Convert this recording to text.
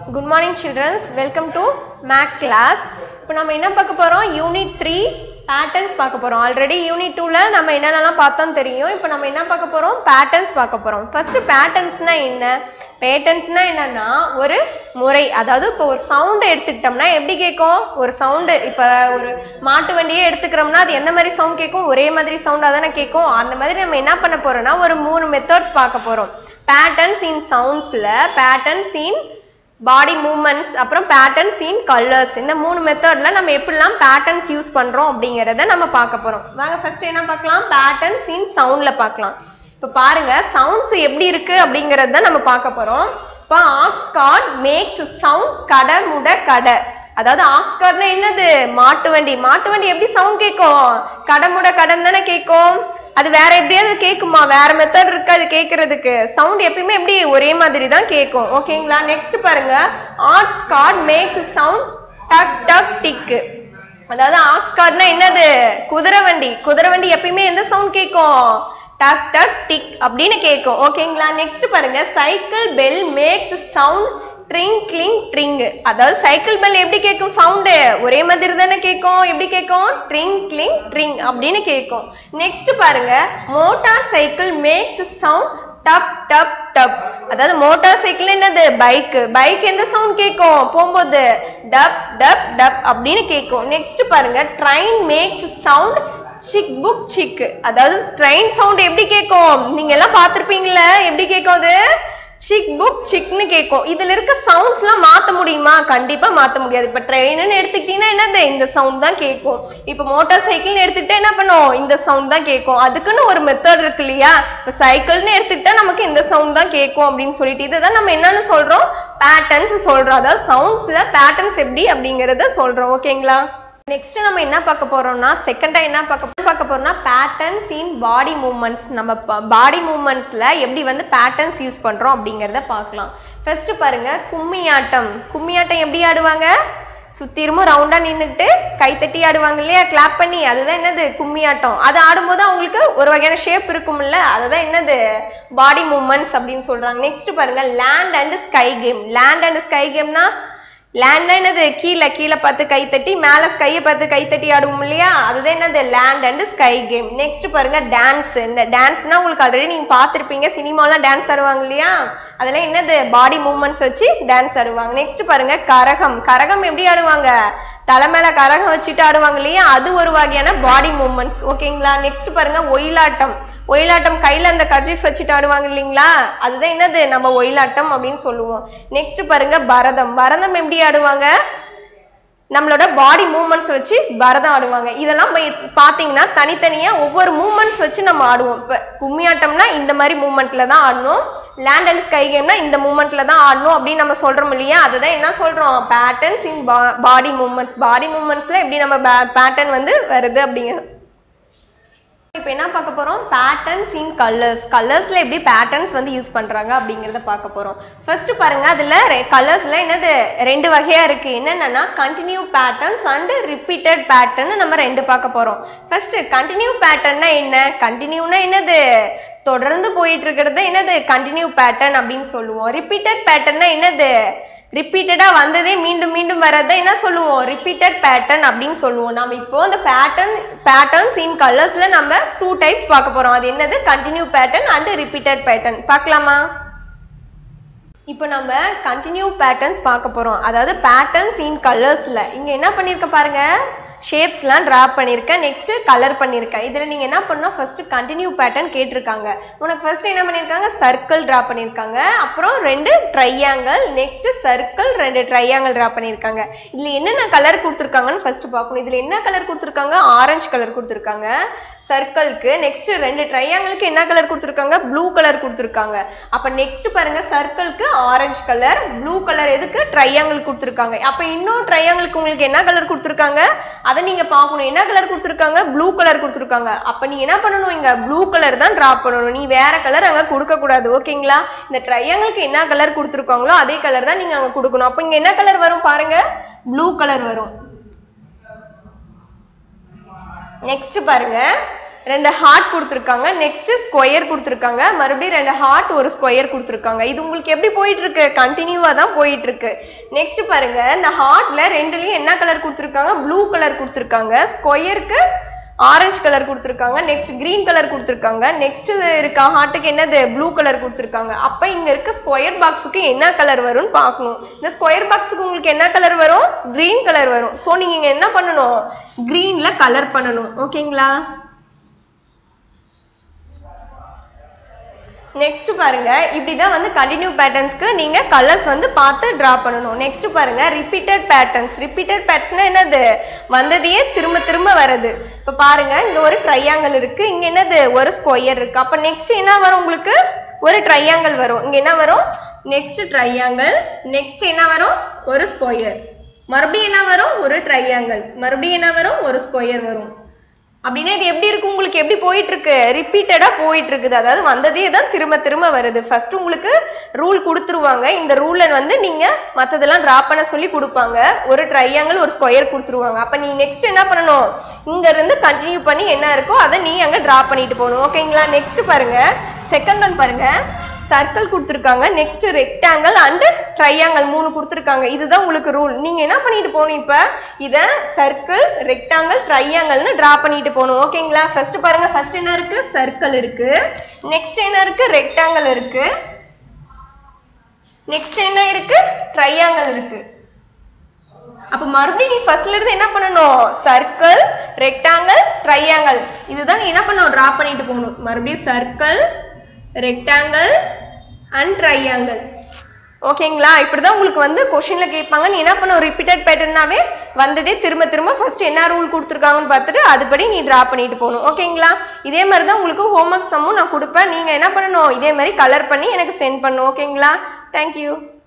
good morning childrens welcome to maths class இப்போ நம்ம என்ன பார்க்க போகிறோம் யூனிட் த்ரீ பேட்டர்ன்ஸ் பார்க்க போகிறோம் ஆல்ரெடி யூனிட் டூவில் நம்ம என்னென்னலாம் பார்த்தோம் தெரியும் இப்போ நம்ம என்ன பார்க்க போகிறோம் பேட்டர்ன்ஸ் பார்க்க போகிறோம் ஃபர்ஸ்ட் பேட்டர்ன்ஸ்னா என்ன பேட்டர்ன்ஸ்னா என்னன்னா ஒரு முறை அதாவது இப்போ ஒரு சவுண்டு எடுத்துக்கிட்டோம்னா எப்படி கேட்கும் ஒரு சவுண்டு இப்போ ஒரு மாட்டு வண்டியே எடுத்துக்கிறோம்னா அது எந்த மாதிரி சவுண்ட் கேட்கும் ஒரே மாதிரி சவுண்டாக தானே கேட்கும் அந்த மாதிரி நம்ம என்ன பண்ண போறோம்னா ஒரு மூணு மெத்தட்ஸ் பார்க்க போகிறோம் பேட்டர்ன்ஸ் இன் சவுண்ட்ஸில் பேட்டர்ன்ஸ் இன் பாடி மூமெண்ட்ஸ் அப்புறம் பேட்டர்ன்ஸ் இன் கலர்ஸ் இந்த மூணு மெத்தட்ல நம்ம எப்படிலாம் பேட்டர்ன்ஸ் யூஸ் பண்றோம் அப்படிங்கறத நம்ம பார்க்க போறோம் வாங்க ஃபர்ஸ்ட் என்ன பார்க்கலாம் பேட்டர்ன்ஸ் இன் சவுண்ட்ல பார்க்கலாம் இப்போ பாருங்க சவுண்ட்ஸ் எப்படி இருக்கு அப்படிங்கறத நம்ம பார்க்க போறோம் இப்போ ஆக்ஸ்கார்ட் மேக்ஸ் சவுண்ட் கடை முட கடை அதாவது ஆக்ஸ்கார்ட்னா என்னது மாட்டு வண்டி மாட்டு வண்டி எப்படி சவுண்ட் கேட்கும் கடமுட கடன் தானே கேட்கும் அது வேற எப்படியாவது கேட்குமா வேற மெத்தட் இருக்கு அது கேட்கறதுக்கு சவுண்ட் எப்பயுமே எப்படி ஒரே மாதிரி தான் கேட்கும் ஓகேங்களா நெக்ஸ்ட் பாருங்க ஆர்ட்ஸ் கார்ட் மேக்ஸ் சவுண்ட் டக் டக் டிக் அதாவது ஆக்ஸ் கார்ட்னா என்னது குதிரை வண்டி குதிரை வண்டி எப்பயுமே எந்த சவுண்ட் கேட்கும் டக் டக் டிக் அப்படின்னு கேட்கும் ஓகேங்களா நெக்ஸ்ட் பாருங்க சைக்கிள் பெல் மேக்ஸ் சவுண்ட் ட்ரிங்க்லிங் ட்ரிங் அதாவது சைக்கிள் பெல் எப்படி கேட்கும் சவுண்டு ஒரே மாதிரி தானே கேட்கும் எப்படி கேட்கும் ட்ரிங்க்லிங் ட்ரிங் அப்படின்னு கேட்கும் நெக்ஸ்ட் பாருங்க மோட்டார் சைக்கிள் மேக்ஸ் சவுண்ட் டப் டப் டப் அதாவது மோட்டார் சைக்கிள் என்னது பைக் பைக் எந்த சவுண்ட் கேட்கும் போகும்போது டப் டப் டப் அப்படின்னு கேட்கும் நெக்ஸ்ட் பாருங்க ட்ரெயின் மேக்ஸ் சவுண்ட் சிக் புக் சிக் அதாவது ட்ரெயின் சவுண்ட் எப்படி கேட்கும் நீங்க எல்லாம் பார்த்திருப்பீங்கல்ல எப்படி கேட்கும் அது சிக் புக் சிக்னு கேட்கும் இதுல இருக்க சவுண்ட்ஸ்லாம் மாத்த முடியுமா கண்டிப்பா மாத்த முடியாது இப்ப ட்ரெயின்னு எடுத்துக்கிட்டீங்கன்னா என்னது இந்த சவுண்ட் தான் கேட்கும் இப்ப மோட்டார் சைக்கிள்னு எடுத்துக்கிட்டா என்ன பண்ணும் இந்த சவுண்ட் தான் கேட்கும் அதுக்குன்னு ஒரு மெத்தட் இருக்கு இல்லையா இப்ப சைக்கிள்னு எடுத்துக்கிட்டா நமக்கு இந்த சவுண்ட் தான் கேட்கும் அப்படின்னு சொல்லிட்டு இதுதான் நம்ம என்னன்னு சொல்றோம் பேட்டர்ன்ஸ் சொல்றோம் அதாவது சவுண்ட்ஸ்ல பேட்டர்ன்ஸ் எப்படி அப்படிங்கறத சொல்றோம் ஓகேங்களா நெக்ஸ்ட் நம்ம என்ன பார்க்க போறோம்னா செகண்டா என்ன பார்க்க பார்க்க போறோம்னா பேட்டர்ன்ஸ் இன் பாடி மூமெண்ட்ஸ் நம்ம பாடி மூமெண்ட்ஸ்ல எப்படி வந்து பேட்டர்ன்ஸ் யூஸ் பண்றோம் அப்படிங்கறத பார்க்கலாம் ஃபர்ஸ்ட் பாருங்க கும்மியாட்டம் கும்மியாட்டம் எப்படி ஆடுவாங்க சுத்திருமும் ரவுண்டா நின்றுட்டு கைத்தட்டி ஆடுவாங்க இல்லையா கிளாப் பண்ணி அதுதான் என்னது கும்மியாட்டம் அது ஆடும்போது அவங்களுக்கு ஒரு வகையான ஷேப் இருக்கும்ல அதுதான் என்னது பாடி மூமெண்ட்ஸ் அப்படின்னு சொல்றாங்க நெக்ஸ்ட் பாருங்க land and sky game land and sky கேம்னா லேண்ட்னா என்னது கீழே கீழே பார்த்து கை தட்டி மேலே ஸ்கையை பார்த்து கை தட்டி ஆடுவோம் இல்லையா அதுதான் என்னது land and sky game next பாருங்க டான்ஸ் இந்த டான்ஸ்னா உங்களுக்கு ஆல்ரெடி நீங்க பார்த்துருப்பீங்க சினிமாலாம் டான்ஸ் ஆடுவாங்க இல்லையா அதெல்லாம் என்னது பாடி மூமெண்ட்ஸ் வச்சு டான்ஸ் ஆடுவாங்க நெக்ஸ்ட் பாருங்க கரகம் கரகம் எப்படி ஆடுவாங்க தலை மேல கரகம் வச்சுட்டு ஆடுவாங்க இல்லையா அது ஒரு வகையான பாடி மூமெண்ட்ஸ் ஓகேங்களா நெக்ஸ்ட் பாருங்க ஒயிலாட்டம் ஒயிலாட்டம் கையில அந்த கர்ஜிஃப் வச்சுட்டு ஆடுவாங்க இல்லைங்களா அதுதான் என்னது நம்ம ஒயிலாட்டம் அப்படின்னு சொல்லுவோம் நெக்ஸ்ட் பாருங்க பரதம் பரதம் எப்படி ஆடுவாங்க நம்மளோட பாடி மூமெண்ட்ஸ் வச்சு பரதம் ஆடுவாங்க இதெல்லாம் பார்த்தீங்கன்னா தனித்தனியா ஒவ்வொரு மூமெண்ட்ஸ் வச்சு நம்ம ஆடுவோம் இப்போ கும்மியாட்டம்னா இந்த மாதிரி மூமெண்ட்ல தான் ஆடணும் லேண்ட் அண்ட் ஸ்கை கேம்னா இந்த மூமெண்ட்ல தான் ஆடணும் அப்படின்னு நம்ம சொல்றோம் இல்லையா அதுதான் என்ன சொல்றோம் பேட்டர்ன்ஸ் இன் பாடி மூமெண்ட்ஸ் பாடி மூமெண்ட்ஸ்ல எப்படி நம்ம பேட்டர்ன் வந்து வருது அப்படிங்கிறது இப்போ என்ன பார்க்க போறோம் பேட்டர்ன்ஸ் இன் கலர்ஸ் கலர்ஸ்ல எப்படி பேட்டர்ன்ஸ் வந்து யூஸ் பண்றாங்க அப்படிங்கறத பார்க்க போறோம் ஃபர்ஸ்ட் பாருங்க அதுல கலர்ஸ்ல என்னது ரெண்டு வகையா இருக்கு என்னென்னா continue patterns and repeated pattern நம்ம ரெண்டு பார்க்க போறோம் ஃபர்ஸ்ட் கண்டினியூ பேட்டர்ன்னா என்ன கண்டினியூனா என்னது தொடர்ந்து போயிட்டு இருக்கிறது என்னது கண்டினியூ பேட்டர்ன் அப்படின்னு சொல்லுவோம் ரிப்பீட்டட் பேட்டர்ன்னா என்னது ரிப்பீட்டடா வந்ததே மீண்டும் மீண்டும் வரதை என்ன சொல்லுவோம் ரிப்பீட்டட் பேட்டர்ன் அப்படின்னு சொல்லுவோம் நம்ம இப்போ அந்த பேட்டர்ன் பேட்டர்ன்ஸ் இன் கலர்ஸ்ல நம்ம டூ டைப்ஸ் பார்க்க போறோம் அது என்னது continue pattern and repeated pattern பார்க்கலாமா இப்போ நம்ம கண்டினியூ பேட்டர்ன்ஸ் பார்க்க போறோம் அதாவது பேட்டர்ன்ஸ் இன் கலர்ஸ்ல இங்க என்ன பண்ணிருக்க பாருங்க ஷேப்ஸ்லாம் ட்ரா பண்ணியிருக்கேன் நெக்ஸ்ட் கலர் பண்ணியிருக்கேன் இதில் நீங்கள் என்ன பண்ணணும் ஃபர்ஸ்ட் கண்டினியூ பேட்டர்ன் கேட்டிருக்காங்க உனக்கு ஃபர்ஸ்ட் என்ன பண்ணியிருக்காங்க சர்க்கிள் ட்ரா பண்ணியிருக்காங்க அப்புறம் ரெண்டு ட்ரையாங்கிள் நெக்ஸ்ட் சர்க்கிள் ரெண்டு ட்ரையாங்கிள் ட்ரா பண்ணியிருக்காங்க இதில் என்னென்ன கலர் கொடுத்துருக்காங்கன்னு ஃபர்ஸ்ட் பார்க்கணும் இதில் என்ன கலர் கொடுத்துருக்காங்க ஆரஞ்சு கலர் கொடுத்துருக்காங்க சர்க்கிள்க்கு நெக்ஸ்ட் ரெண்டு ட்ரையாங்கிளுக்கு என்ன கலர் கொடுத்துருக்காங்க ப்ளூ கலர் கொடுத்துருக்காங்க அப்போ நெக்ஸ்ட் பாருங்க சர்க்கிள்க்கு ஆரஞ்சு கலர் ப்ளூ கலர் எதுக்கு ட்ரையாங்கிள் கொடுத்துருக்காங்க அப்போ இன்னும் ட்ரையாங்கிளுக்கு உங்களுக்கு என்ன கலர் கொடுத்துருக்காங்க அதை நீங்க பார்க்கணும் என்ன கலர் கொடுத்துருக்காங்க ப்ளூ கலர் கொடுத்துருக்காங்க அப்ப நீங்க என்ன பண்ணணும் இங்க ப்ளூ கலர் தான் டிரா பண்ணணும் நீ வேற கலர் அங்க கொடுக்க கூடாது ஓகேங்களா இந்த ட்ரையாங்கிளுக்கு என்ன கலர் கொடுத்துருக்காங்களோ அதே கலர் தான் நீங்க அங்க கொடுக்கணும் அப்ப இங்க என்ன கலர் வரும் பாருங்க ப்ளூ கலர் வரும் நெக்ஸ்ட் பாருங்க ரெண்டு ஹார்ட் கொடுத்துருக்காங்க நெக்ஸ்ட் ஸ்கொயர் கொடுத்துருக்காங்க மறுபடியும் ரெண்டு ஹார்ட் ஒரு ஸ்கொயர் கொடுத்துருக்காங்க இது உங்களுக்கு எப்படி போயிட்டு இருக்கு கண்டினியூவா தான் போயிட்டு இருக்கு நெக்ஸ்ட் பாருங்க இந்த ஹார்ட்ல ரெண்டுலயும் என்ன கலர் கொடுத்துருக்காங்க ப்ளூ கலர் கொடுத்துருக்காங்க ஸ்கொயருக்கு ஆரஞ்சு கலர் கொடுத்துருக்காங்க நெக்ஸ்ட் கிரீன் கலர் கொடுத்துருக்காங்க நெக்ஸ்ட் இருக்க ஹார்ட்டுக்கு என்னது ப்ளூ கலர் கொடுத்துருக்காங்க அப்ப இங்க இருக்க ஸ்கொயர் பாக்ஸுக்கு என்ன கலர் வரும்னு பார்க்கணும் இந்த ஸ்கொயர் பாக்ஸுக்கு உங்களுக்கு என்ன கலர் வரும் கிரீன் கலர் வரும் ஸோ நீங்க இங்க என்ன பண்ணணும் கிரீன்ல கலர் பண்ணணும் ஓகேங்களா நெக்ஸ்ட் பாருங்க இப்படிதான் வந்து கண்டினியூ பேட்டர்ன்ஸ்க்கு நீங்க கலர்ஸ் வந்து பார்த்து டிரா பண்ணணும் நெக்ஸ்ட் பாருங்க ரிப்பீட்டட் பேட்டர்ன்ஸ் ரிப்பீட்டட் பேட்டர்ன்ஸ்னா என்னது வந்ததையே திரும்ப திரும்ப வருது இப்ப பாருங்க இங்க ஒரு ட்ரையாங்கிள் இருக்கு இங்க என்னது ஒரு ஸ்கொயர் இருக்கு அப்ப நெக்ஸ்ட் என்ன வரும் உங்களுக்கு ஒரு ட்ரையாங்கிள் வரும் இங்க என்ன வரும் நெக்ஸ்ட் ட்ரையாங்கிள் நெக்ஸ்ட் என்ன வரும் ஒரு ஸ்கொயர் மறுபடியும் என்ன வரும் ஒரு ட்ரையாங்கிள் மறுபடியும் என்ன வரும் ஒரு ஸ்கொயர் வரும் அப்படின்னா இது எப்படி இருக்கு உங்களுக்கு எப்படி போயிட்டு இருக்கு ரிப்பீட்டடா போயிட்டு இருக்குது அதாவது வந்ததே தான் திரும்ப திரும்ப வருது ஃபர்ஸ்ட் உங்களுக்கு ரூல் கொடுத்துருவாங்க இந்த ரூல்ல வந்து நீங்க மத்ததெல்லாம் டிரா பண்ண சொல்லி கொடுப்பாங்க ஒரு ட்ரையாங்கிள் ஒரு ஸ்கொயர் கொடுத்துருவாங்க அப்ப நீ நெக்ஸ்ட் என்ன பண்ணணும் இங்க இருந்து கண்டினியூ பண்ணி என்ன இருக்கோ அதை நீ அங்க டிரா பண்ணிட்டு போகணும் ஓகேங்களா நெக்ஸ்ட் பாருங்க செகண்ட் ஒன் பாருங்க சர்க்கிள் கொடுத்துருக்காங்க நெக்ஸ்ட் ரெக்டாங்கிள் அண்ட் ட்ரையாங்கிள் மூணு கொடுத்துருக்காங்க இதுதான் உங்களுக்கு ரூல் நீங்க என்ன பண்ணிட்டு போகணும் இப்ப இத சர்க்கிள் ரெக்டாங்கிள் ட்ரையாங்கிள்னு டிரா பண்ணிட்டு போகணும் ஓகேங்களா ஃபர்ஸ்ட் பாருங்க ஃபர்ஸ்ட் என்ன இருக்கு சர்க்கிள் இருக்கு நெக்ஸ்ட் என்ன இருக்கு ரெக்டாங்கிள் இருக்கு நெக்ஸ்ட் என்ன இருக்கு ட்ரையாங்கிள் இருக்கு அப்ப மறுபடியும் நீ ஃபர்ஸ்ட்ல இருந்து என்ன பண்ணணும் சர்க்கிள் ரெக்டாங்கிள் ட்ரையாங்கிள் இதுதான் நீ என்ன பண்ணணும் டிரா பண்ணிட்டு போகணும் மறுபடியும் சர்க்கிள் ரெக்டாங்கிள் அண்ட் ட்ரையாங்கிள் ஓகேங்களா இப்படிதான் உங்களுக்கு வந்து கொஷின்ல கேட்பாங்க நீ என்ன பண்ண ரிப்பீட்டட் பேட்டர்னாவே வந்ததே திரும்ப திரும்ப ஃபர்ஸ்ட் என்ன ரூல் கொடுத்துருக்காங்கன்னு பார்த்துட்டு அதுபடி நீ டிரா பண்ணிட்டு போகணும் ஓகேங்களா இதே மாதிரி தான் உங்களுக்கு ஹோம்ஒர்க் சம்மும் நான் கொடுப்பேன் நீங்க என்ன பண்ணணும் இதே மாதிரி கலர் பண்ணி எனக்கு சென்ட் பண்ணணும் ஓகேங்களா தேங்க்யூ